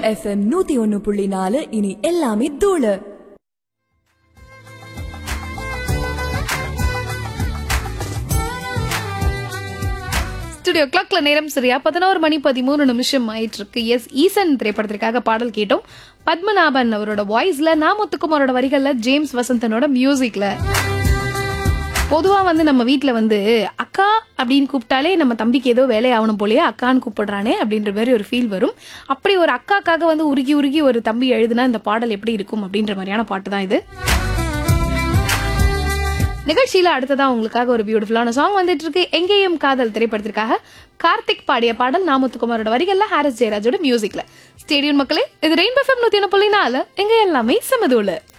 FM நூத்தி ஒன்னு புள்ளி நாலு இனி எல்லாமே தூளு ஸ்டுடியோ கிளாக்ல நேரம் சரியா பதினோரு மணி பதிமூணு நிமிஷம் ஆயிட்டு இருக்கு எஸ் ஈசன் திரைப்படத்திற்காக பாடல் கேட்டோம் பத்மநாபன் அவரோட வாய்ஸ்ல நாமுத்துக்குமாரோட வரிகள்ல ஜேம்ஸ் வசந்தனோட மியூசிக்ல பொதுவா வந்து நம்ம வீட்ல வந்து அக்கா அப்படின்னு கூப்பிட்டாலே நம்ம தம்பிக்கு ஏதோ வேலை ஆகணும் போலயே அக்கான்னு கூப்பிடுறானே அப்படின்ற மாதிரி ஒரு ஃபீல் வரும் அப்படி ஒரு அக்காக்காக வந்து உருகி உருகி ஒரு தம்பி எழுதுனா இந்த பாடல் எப்படி இருக்கும் அப்படின்ற மாதிரியான பாட்டு தான் இது நிகழ்ச்சியில அடுத்ததா உங்களுக்காக ஒரு பியூட்டிஃபுல்லான சாங் வந்துட்டு இருக்கு எங்கேயும் காதல் திரைப்படத்திற்காக கார்த்திக் பாடிய பாடல் நாமத்துக்குமாரோட வரிகள்ல ஹாரிஸ் ஜெயராஜோட மியூசிக்ல ஸ்டேடியம் மக்களே இது ரெயின்போ ஃபேம் நூத்தி ஒன்று புள்ளி நாலு எங்க எல்லாமே சமதூளு